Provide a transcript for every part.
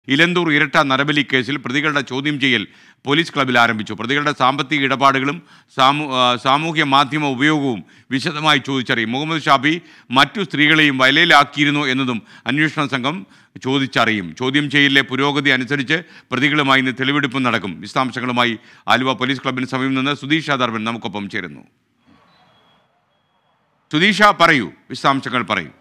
ഇലന്തൂർ ഇരട്ട നരബലി കേസിൽ പ്രതികളുടെ ചോദ്യം ചെയ്യൽ പോലീസ് ക്ലബിൽ ആരംഭിച്ചു പ്രതികളുടെ സാമ്പത്തിക ഇടപാടുകളും സാമൂ ആ, സാമൂഹ്യ മാധ്യമ ഉപയോഗവും വിശദമായി ചോദിച്ചറിയും മുഹമ്മദ് ഷാബി മറ്റു സ്ത്രീകളെയും വലയിലാക്കിയിരുന്നു എന്നതും അന്വേഷണ സംഘം ചോദിച്ചറിയും ചോദ്യം ചെയ്യലിലെ പുരോഗതി അനുസരിച്ച് പ്രതികളുമായി ഇന്ന് തെളിവെടുപ്പ് നടക്കും വിശദാംശങ്ങളുമായി ആലുവ പോലീസ് ക്ലബിന് സമീപം നിന്ന് സുധീഷ ദർബൻ നമുക്കൊപ്പം ചേരുന്നു സുധീഷ പറയൂ വിശദാംശങ്ങൾ പറയൂ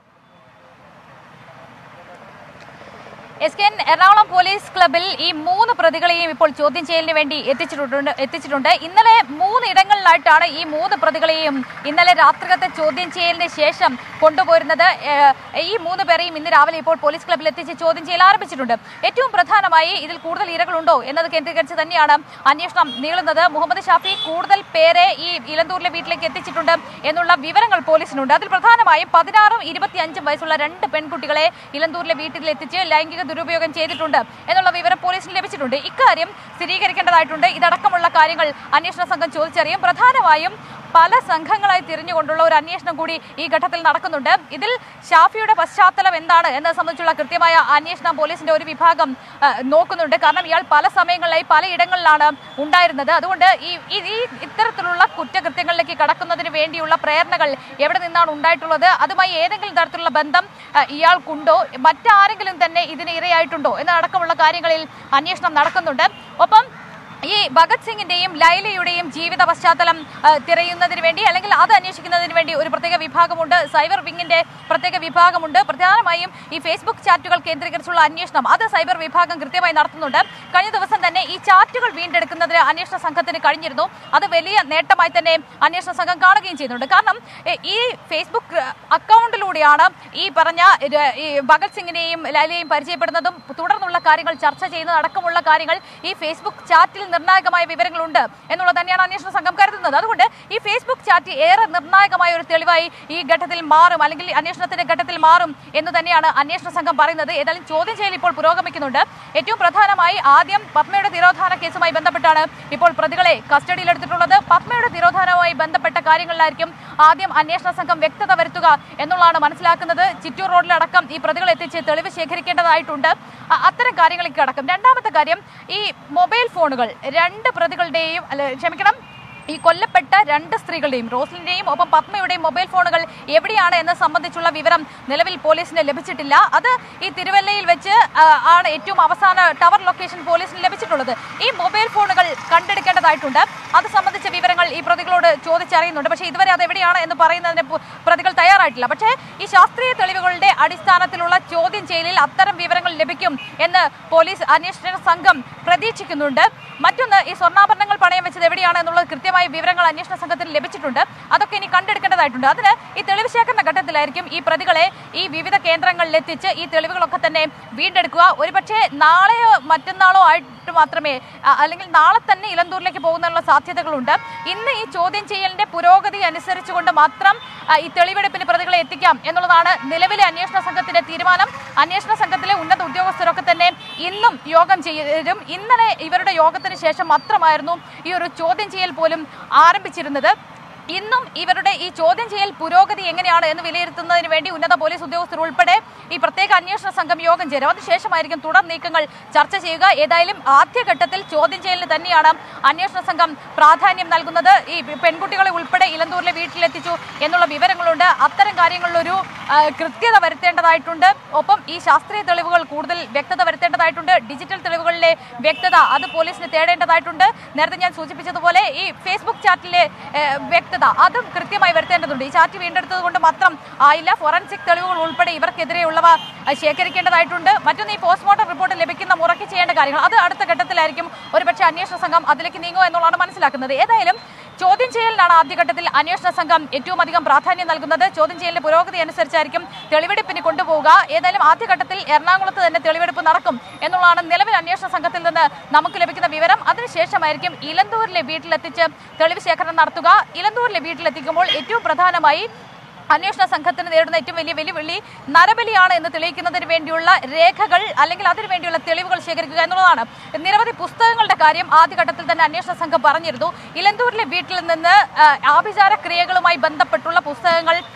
S K N Ernakulam police ക്ലബിൽ ഈ മൂന്ന് പ്രതികളെയും ഇപ്പോൾ ചോദ്യം ചെയ്യലിന് വേണ്ടി എത്തിച്ചിട്ടുണ്ട് എത്തിച്ചിട്ടുണ്ട് ഇന്നലെ മൂന്ന് ഇടങ്ങളിലായിട്ടാണ് ഈ മൂന്ന് പ്രതികളെയും ഇന്നലെ രാത്രികത്തെ ചോദ്യം ചെയ്യലിന് ശേഷം കൊണ്ടുപോരുന്നത് ഏഹ്, ഈ മൂന്ന് പേരെയും ഇന്ന് രാവിലെ ഇപ്പോൾ പോലീസ് ക്ലബിൽ എത്തിച്ച് ചോദ്യം ചെയ്യൽ ആരംഭിച്ചിട്ടുണ്ട് ഏറ്റവും പ്രധാനമായി ഇതിൽ കൂടുതൽ ഇരകളുണ്ടോ എന്നത് കേന്ദ്രീകരിച്ച് തന്നെയാണ് അന്വേഷണം നീളുന്നത് മുഹമ്മദ് ഷാഫി കൂടുതൽ പേരെ ഈ ഇലന്തൂരിലെ വീട്ടിലേക്ക് എത്തിച്ചിട്ടുണ്ട് എന്നുള്ള വിവരങ്ങൾ പോലീസിനുണ്ട് അതിൽ പ്രധാനമായും പതിനാറും ഇരുപത്തിയഞ്ചും വയസ്സുള്ള രണ്ട് പെൺകുട്ടികളെ ഇലന്തൂരിലെ വീട്ടിൽ എത്തിച്ച് ലൈംഗിക ദുരുപയോഗം ചെയ്തിട്ടുണ്ട് എന്നുള്ള വിവരം പോലീസിന് ലഭിച്ചിട്ടുണ്ട് ഇക്കാര്യം സ്ഥിരീകരിക്കേണ്ടതായിട്ടുണ്ട് ഇതടക്കമുള്ള കാര്യങ്ങൾ അന്വേഷണ സംഘം ചോദിച്ചറിയും പ്രധാനമായും പല സംഘങ്ങളായി തിരിഞ്ഞുകൊണ്ടുള്ള ഒരു അന്വേഷണം കൂടി ഈ ഘട്ടത്തിൽ നടക്കുന്നുണ്ട് ഇതിൽ ഷാഫിയുടെ പശ്ചാത്തലം എന്താണ് എന്നത് സംബന്ധിച്ചുള്ള കൃത്യമായ അന്വേഷണം പോലീസിന്റെ ഒരു വിഭാഗം ആ, നോക്കുന്നുണ്ട് കാരണം ഇയാൾ പല സമയങ്ങളിലായി പലയിടങ്ങളിലാണ് ഉണ്ടായിരുന്നത് അതുകൊണ്ട് ഈ ഈ ഈ ഇത്തരത്തിലുള്ള കുറ്റകൃത്യങ്ങളിലേക്ക് കടക്കുന്നതിന് വേണ്ടിയുള്ള പ്രേരണകൾ എവിടെ നിന്നാണ് ഉണ്ടായിട്ടുള്ളത് അതുമായി ഏതെങ്കിലും തരത്തിലുള്ള ബന്ധം ആ, ഇയാൾക്കുണ്ടോ മറ്റാരെങ്കിലും തന്നെ ഇതിന് ഇരയായിട്ടുണ്ടോ എന്നതടക്കമുള്ള കാര്യങ്ങളിൽ അന്വേഷണം നടക്കുന്നുണ്ട് ഒപ്പം ഈ ഭഗത് സിംഗിന്റെയും ലൈലയുടെയും ജീവിത പശ്ചാത്തലം ആ, തിരയുന്നതിന് വേണ്ടി അല്ലെങ്കിൽ അത് അന്വേഷിക്കുന്നതിന് വേണ്ടി ഒരു പ്രത്യേക വിഭാഗമുണ്ട് സൈബർ വിങ്ങിന്റെ പ്രത്യേക വിഭാഗമുണ്ട് പ്രധാനമായും ഈ ഫേസ്ബുക്ക് ചാറ്റുകൾ കേന്ദ്രീകരിച്ചുള്ള അന്വേഷണം അത് സൈബർ വിഭാഗം കൃത്യമായി നടത്തുന്നുണ്ട് കഴിഞ്ഞ ദിവസം തന്നെ ഈ ചാറ്റുകൾ വീണ്ടെടുക്കുന്നതിന് അന്വേഷണ സംഘത്തിന് കഴിഞ്ഞിരുന്നു അത് വലിയ നേട്ടമായി തന്നെ അന്വേഷണ സംഘം കാണുകയും ചെയ്യുന്നുണ്ട് കാരണം എ, ഈ ഫേസ്ബുക്ക് അക്കൗണ്ടിലൂടെയാണ് ഈ പറഞ്ഞ ഇത് ഈ ഭഗത് സിംഗിനെയും ലൈലയെയും പരിചയപ്പെടുന്നതും തുടർന്നുള്ള കാര്യങ്ങൾ ചർച്ച ചെയ്യുന്നത് അടക്കമുള്ള കാര്യങ്ങൾ ഈ ഫേസ്ബുക്ക് ചാറ്റിൽ നിർണായകമായ വിവരങ്ങളുണ്ട് എന്നുള്ളത് തന്നെയാണ് അന്വേഷണ സംഘം കരുതുന്നത് അതുകൊണ്ട് ഈ ഫേസ്ബുക്ക് ചാറ്റ് ഏറെ നിർണായകമായ ഒരു തെളിവായി ഈ ഘട്ടത്തിൽ മാറും അല്ലെങ്കിൽ അന്വേഷണത്തിന്റെ ഘട്ടത്തിൽ മാറും എന്ന് തന്നെയാണ് അന്വേഷണ സംഘം പറയുന്നത് ഏതായാലും ചോദ്യം ചെയ്യൽ ഇപ്പോൾ പുരോഗമിക്കുന്നുണ്ട് ഏറ്റവും പ്രധാനമായി ആദ്യം പത്മയുടെ തിരോധാന കേസുമായി ബന്ധപ്പെട്ടാണ് ഇപ്പോൾ പ്രതികളെ കസ്റ്റഡിയിലെടുത്തിട്ടുള്ളത് പത്മയുടെ തിരോധാനവുമായി ബന്ധപ്പെട്ട കാര്യങ്ങളിലായിരിക്കും ആദ്യം അന്വേഷണ സംഘം വ്യക്തത വരുത്തുക എന്നുള്ളതാണ് മനസ്സിലാക്കുന്നത് ചിറ്റൂർ റോഡിലടക്കം ഈ പ്രതികളെ എത്തിച്ച് തെളിവ് ശേഖരിക്കേണ്ടതായിട്ടുണ്ട് അ- അത്തരം കാര്യങ്ങളിലേക്ക് അടക്കം രണ്ടാമത്തെ കാര്യം ഈ മൊബൈൽ ഫോണുകൾ രണ്ട് പ്രതികളുടെയും അല്ല ക്ഷമിക്കണം ഈ കൊല്ലപ്പെട്ട രണ്ട് സ്ത്രീകളുടെയും റോസ്ലിന്റെയും ഒപ്പം പത്മയുടെയും മൊബൈൽ ഫോണുകൾ എവിടെയാണ് എന്ന് സംബന്ധിച്ചുള്ള വിവരം നിലവിൽ പോലീസിന് ലഭിച്ചിട്ടില്ല അത് ഈ തിരുവല്ലയിൽ വെച്ച് ആ, ആണ് ഏറ്റവും അവസാന ടവർ ലൊക്കേഷൻ പോലീസിന് ലഭിച്ചിട്ടുള്ളത് ഈ മൊബൈൽ ഫോണുകൾ കണ്ടെടുക്കേണ്ടതായിട്ടുണ്ട് അത് സംബന്ധിച്ച വിവരങ്ങൾ ഈ പ്രതികളോട് ചോദിച്ചറിയുന്നുണ്ട് പക്ഷേ ഇതുവരെ അത് എവിടെയാണ് എന്ന് പറയുന്നതിന് പു- പ്രതികൾ തയ്യാറായിട്ടില്ല പക്ഷേ ഈ ശാസ്ത്രീയ തെളിവുകളുടെ അടിസ്ഥാനത്തിലുള്ള ചോദ്യം ചെയ്യലിൽ അത്തരം വിവരങ്ങൾ ലഭിക്കും എന്ന് പോലീസ് അന്വേഷണ സംഘം പ്രതീക്ഷിക്കുന്നുണ്ട് മറ്റൊന്ന് ഈ സ്വർണ്ണാഭരണങ്ങൾ പണയം വെച്ചത് എവിടെയാണ് എന്നുള്ളത് കൃത്യമായ വിവരങ്ങൾ അന്വേഷണ സംഘത്തിന് ലഭിച്ചിട്ടുണ്ട് അതൊക്കെ ഇനി കണ്ടെടുക്കേണ്ടതായിട്ടുണ്ട് അതിന് ഈ തെളിവ് ശേഖരണ ഘട്ടത്തിലായിരിക്കും ഈ പ്രതികളെ ഈ വിവിധ കേന്ദ്രങ്ങളിൽ എത്തിച്ച് ഈ തെളിവുകളൊക്കെ തന്നെ വീണ്ടെടുക്കുക ഒരുപക്ഷെ നാളെയോ മറ്റന്നാളോ ആയിട്ട് മാത്രമേ അ, അല്ലെങ്കിൽ നാളെ തന്നെ ഇലന്തൂരിലേക്ക് പോകുന്നതിനുള്ള സാധ്യതകളുണ്ട് ഇന്ന് ഈ ചോദ്യം ചെയ്യലിന്റെ പുരോഗതി അനുസരിച്ചുകൊണ്ട് മാത്രം ആ, ഈ തെളിവെടുപ്പിന് പ്രതികളെ എത്തിക്കാം എന്നുള്ളതാണ് നിലവിലെ അന്വേഷണ സംഘത്തിന്റെ തീരുമാനം അന്വേഷണ സംഘത്തിലെ ഉന്നത ഉദ്യോഗസ്ഥരൊക്കെ തന്നെ ഇന്നും യോഗം ചെയ്യും ഇന്നലെ ഇവരുടെ യോഗത്തിന് ശേഷം മാത്രമായിരുന്നു ഈ ഒരു ചോദ്യം ചെയ്യൽ പോലും ആരംഭിച്ചിരുന്നത് ഇന്നും ഇവരുടെ ഈ ചോദ്യം ചെയ്യൽ പുരോഗതി എങ്ങനെയാണ് എന്ന് വിലയിരുത്തുന്നതിന് വേണ്ടി ഉന്നത പോലീസ് ഉദ്യോഗസ്ഥർ ഉൾപ്പെടെ ഈ പ്രത്യേക അന്വേഷണ സംഘം യോഗം ചേരും അതിനുശേഷമായിരിക്കും തുടർ നീക്കങ്ങൾ ചർച്ച ചെയ്യുക ഏതായാലും ആദ്യഘട്ടത്തിൽ ചോദ്യം ചെയ്യലിന് തന്നെയാണ് അന്വേഷണ സംഘം പ്രാധാന്യം നൽകുന്നത് ഈ പെൺകുട്ടികളെ ഉൾപ്പെടെ ഇലന്തൂരിലെ വീട്ടിലെത്തിച്ചു എന്നുള്ള വിവരങ്ങളുണ്ട് അത്തരം കാര്യങ്ങളിലൊരു ആ, കൃത്യത വരുത്തേണ്ടതായിട്ടുണ്ട് ഒപ്പം ഈ ശാസ്ത്രീയ തെളിവുകൾ കൂടുതൽ വ്യക്തത വരുത്തേണ്ടതായിട്ടുണ്ട് ഡിജിറ്റൽ തെളിവുകളിലെ വ്യക്തത അത് പോലീസിന് തേടേണ്ടതായിട്ടുണ്ട് നേരത്തെ ഞാൻ സൂചിപ്പിച്ചതുപോലെ ഈ ഫേസ്ബുക്ക് ചാറ്റിലെ ഏ, വ്യക്തത അതും കൃത്യമായി വരുത്തേണ്ടതുണ്ട് ഈ ചാറ്റ് വീണ്ടെടുത്തത് കൊണ്ട് മാത്രം ആയില്ല ഫോറൻസിക് തെളിവുകൾ ഉൾപ്പെടെ ഇവർക്കെതിരെയുള്ളവ ആ, ശേഖരിക്കേണ്ടതായിട്ടുണ്ട് മറ്റൊന്ന് ഈ പോസ്റ്റ്മോർട്ടം റിപ്പോർട്ട് ലഭിക്കുന്ന മുറയ്ക്ക് ചെയ്യേണ്ട കാര്യങ്ങൾ അത് അടുത്ത ഘട്ടത്തിലായിരിക്കും ഒരുപക്ഷെ അന്വേഷണ സംഘം അതിലേക്ക് നീങ്ങുക എന്നുള്ളതാണ് മനസ്സിലാക്കുന്നത് ഏതായാലും ചോദ്യം ചെയ്യലിനാണ് ആദ്യഘട്ടത്തിൽ അന്വേഷണ സംഘം ഏറ്റവും അധികം പ്രാധാന്യം നൽകുന്നത് ചോദ്യം ചെയ്യലിന്റെ പുരോഗതി അനുസരിച്ചായിരിക്കും തെളിവെടുപ്പിന് കൊണ്ടുപോവുക ഏതായാലും ആദ്യഘട്ടത്തിൽ എറണാകുളത്ത് തന്നെ തെളിവെടുപ്പ് നടക്കും എന്നുള്ളതാണ് നിലവിൽ അന്വേഷണ സംഘത്തിൽ നിന്ന് നമുക്ക് ലഭിക്കുന്ന വിവരം അതിനുശേഷമായിരിക്കും ഇലന്തൂരിലെ വീട്ടിലെത്തിച്ച് തെളിവ് ശേഖരണം നടത്തുക ഇലന്തൂരിലെ വീട്ടിലെത്തിക്കുമ്പോൾ ഏറ്റവും പ്രധാനമായി അന്വേഷണ സംഘത്തിന് നേരിടുന്ന ഏറ്റവും വലിയ വെല്ലുവിളി നരബലിയാണ് എന്ന് തെളിയിക്കുന്നതിന് വേണ്ടിയുള്ള രേഖകൾ അല്ലെങ്കിൽ അതിനു വേണ്ടിയുള്ള തെളിവുകൾ ശേഖരിക്കുക എന്നുള്ളതാണ് നിരവധി പുസ്തകങ്ങളുടെ കാര്യം ആദ്യഘട്ടത്തിൽ തന്നെ അന്വേഷണ സംഘം പറഞ്ഞിരുന്നു ഇലന്തൂരിലെ വീട്ടിൽ നിന്ന് ആ, ആഭിചാര ക്രിയകളുമായി ബന്ധപ്പെട്ടുള്ള പുസ്തകങ്ങൾ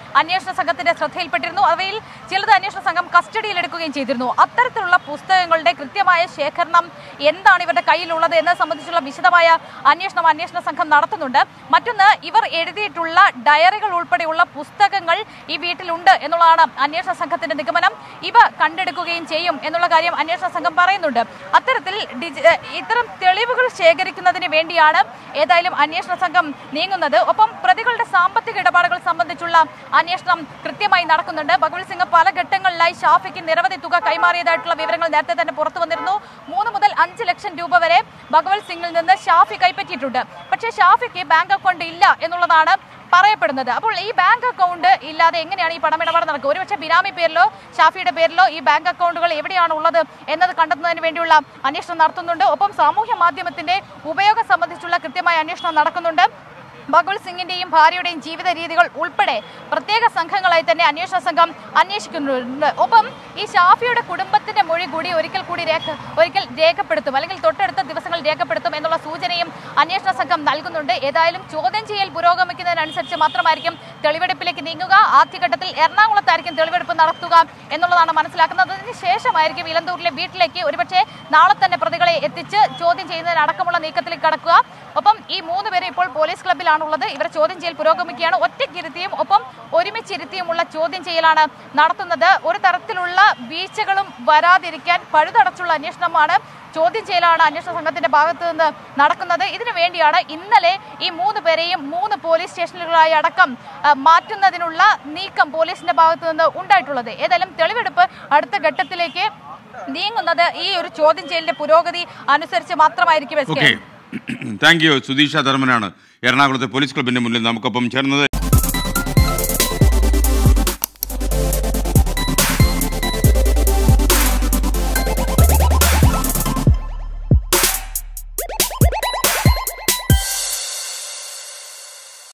അന്വേഷണ സംഘത്തിന്റെ ശ്രദ്ധയിൽപ്പെട്ടിരുന്നു അവയിൽ ചിലത് അന്വേഷണ സംഘം കസ്റ്റഡിയിലെടുക്കുകയും ചെയ്തിരുന്നു അത്തരത്തിലുള്ള പുസ്തകങ്ങളുടെ കൃത്യമായ ശേഖരണം എന്താണ് ഇവരുടെ കയ്യിലുള്ളത് എന്നത് സംബന്ധിച്ചുള്ള വിശദമായ അന്വേഷണം അന്വേഷണ സംഘം നടത്തുന്നുണ്ട് മറ്റൊന്ന് ഇവർ എഴുതിയിട്ടുള്ള ഡയറികൾ ഉൾപ്പെടെയുള്ള പുസ്തകങ്ങൾ ഈ വീട്ടിലുണ്ട് എന്നുള്ളതാണ് അന്വേഷണ സംഘത്തിന്റെ നിഗമനം ഇവ കണ്ടെടുക്കുകയും ചെയ്യും എന്നുള്ള കാര്യം അന്വേഷണ സംഘം പറയുന്നുണ്ട് അത്തരത്തിൽ ഡിജി- ഏഹ് ഇത്തരം തെളിവുകൾ ശേഖരിക്കുന്നതിന് വേണ്ടിയാണ് ഏതായാലും അന്വേഷണ സംഘം നീങ്ങുന്നത് ഒപ്പം പ്രതികളുടെ സാമ്പത്തിക ഇടപാടുകൾ സംബന്ധിച്ചുള്ള അന്വേഷണം കൃത്യമായി നടക്കുന്നുണ്ട് ഭഗവത് സിംഗ് പല ഘട്ടങ്ങളിലായി ഷാഫിക്ക് നിരവധി തുക കൈമാറിയതായിട്ടുള്ള വിവരങ്ങൾ നേരത്തെ തന്നെ പുറത്തു വന്നിരുന്നു മൂന്ന് മുതൽ അഞ്ച് ലക്ഷം രൂപ വരെ ഭഗവത് സിംഗിൽ നിന്ന് ഷാഫി കൈപ്പറ്റിയിട്ടുണ്ട് പക്ഷേ ഷാഫിക്ക് ബാങ്ക് അക്കൗണ്ട് ഇല്ല എന്നുള്ളതാണ് പറയപ്പെടുന്നത് അപ്പോൾ ഈ ബാങ്ക് അക്കൗണ്ട് ഇല്ലാതെ എങ്ങനെയാണ് ഈ പണമിടപാട് നടക്കുക ഒരുപക്ഷെ ബിനാമി പേരിലോ ഷാഫിയുടെ പേരിലോ ഈ ബാങ്ക് അക്കൗണ്ടുകൾ എവിടെയാണ് ഉള്ളത് എന്നത് കണ്ടെത്തുന്നതിന് വേണ്ടിയുള്ള അന്വേഷണം നടത്തുന്നുണ്ട് ഒപ്പം സാമൂഹ്യ മാധ്യമത്തിന്റെ ഉപയോഗം സംബന്ധിച്ചുള്ള കൃത്യമായ അന്വേഷണം നടക്കുന്നുണ്ട് ബഗുൽ സിംഗിന്റെയും ഭാര്യയുടെയും ജീവിത രീതികൾ ഉൾപ്പെടെ പ്രത്യേക സംഘങ്ങളായി തന്നെ അന്വേഷണ സംഘം അന്വേഷിക്കുന്നുണ്ട് ഒപ്പം ഈ ഷാഫിയുടെ കുടുംബത്തിന്റെ മൊഴി കൂടി ഒരിക്കൽ കൂടി രേഖ ഒരിക്കൽ രേഖപ്പെടുത്തും അല്ലെങ്കിൽ തൊട്ടടുത്ത ദിവസങ്ങൾ രേഖപ്പെടുത്തും എന്നുള്ള സൂചനയും അന്വേഷണ സംഘം നൽകുന്നുണ്ട് ഏതായാലും ചോദ്യം ചെയ്യൽ പുരോഗമിക്കുന്നതിനനുസരിച്ച് മാത്രമായിരിക്കും തെളിവെടുപ്പിലേക്ക് നീങ്ങുക ആദ്യഘട്ടത്തിൽ എറണാകുളത്തായിരിക്കും തെളിവെടുപ്പ് നടത്തുക എന്നുള്ളതാണ് മനസ്സിലാക്കുന്നത് അതിന് ശേഷമായിരിക്കും ഇലന്തൂരിലെ വീട്ടിലേക്ക് ഒരുപക്ഷെ നാളെ തന്നെ പ്രതികളെ എത്തിച്ച് ചോദ്യം ചെയ്യുന്നതിനടക്കമുള്ള നീക്കത്തിലേക്ക് കടക്കുക ഒപ്പം ഈ മൂന്ന് പേരും ഇപ്പോൾ പോലീസ് ക്ലബ്ബിലാണുള്ളത് ഇവരെ ചോദ്യം ചെയ്യൽ പുരോഗമിക്കുകയാണ് ഒറ്റയ്ക്കിരുത്തിയും ഒപ്പം ഒരുമിച്ചിരുത്തിയുമുള്ള ചോദ്യം ചെയ്യലാണ് നടത്തുന്നത് ഒരു തരത്തിലുള്ള വീഴ്ചകളും വരാതിരിക്കാൻ പഴുതടച്ചുള്ള അന്വേഷണമാണ് ചോദ്യം ചെയ്യലാണ് അന്വേഷണ സംഘത്തിന്റെ ഭാഗത്തു നിന്ന് നടക്കുന്നത് ഇതിനു വേണ്ടിയാണ് ഇന്നലെ ഈ മൂന്ന് പേരെയും മൂന്ന് പോലീസ് സ്റ്റേഷനുകളായി അടക്കം ആ, മാറ്റുന്നതിനുള്ള നീക്കം പോലീസിന്റെ ഭാഗത്തു നിന്ന് ഉണ്ടായിട്ടുള്ളത് ഏതായാലും തെളിവെടുപ്പ് അടുത്ത ഘട്ടത്തിലേക്ക് നീങ്ങുന്നത് ഈ ഒരു ചോദ്യം ചെയ്യലിന്റെ പുരോഗതി അനുസരിച്ച് മാത്രമായിരിക്കും S K. Okay thank you Sudheesh ധർമ്മനാണ് എറണാകുളത്തെ പോലീസ് ക്ലബിന്റെ മുന്നിൽ നമുക്കൊപ്പം ചേർന്നത്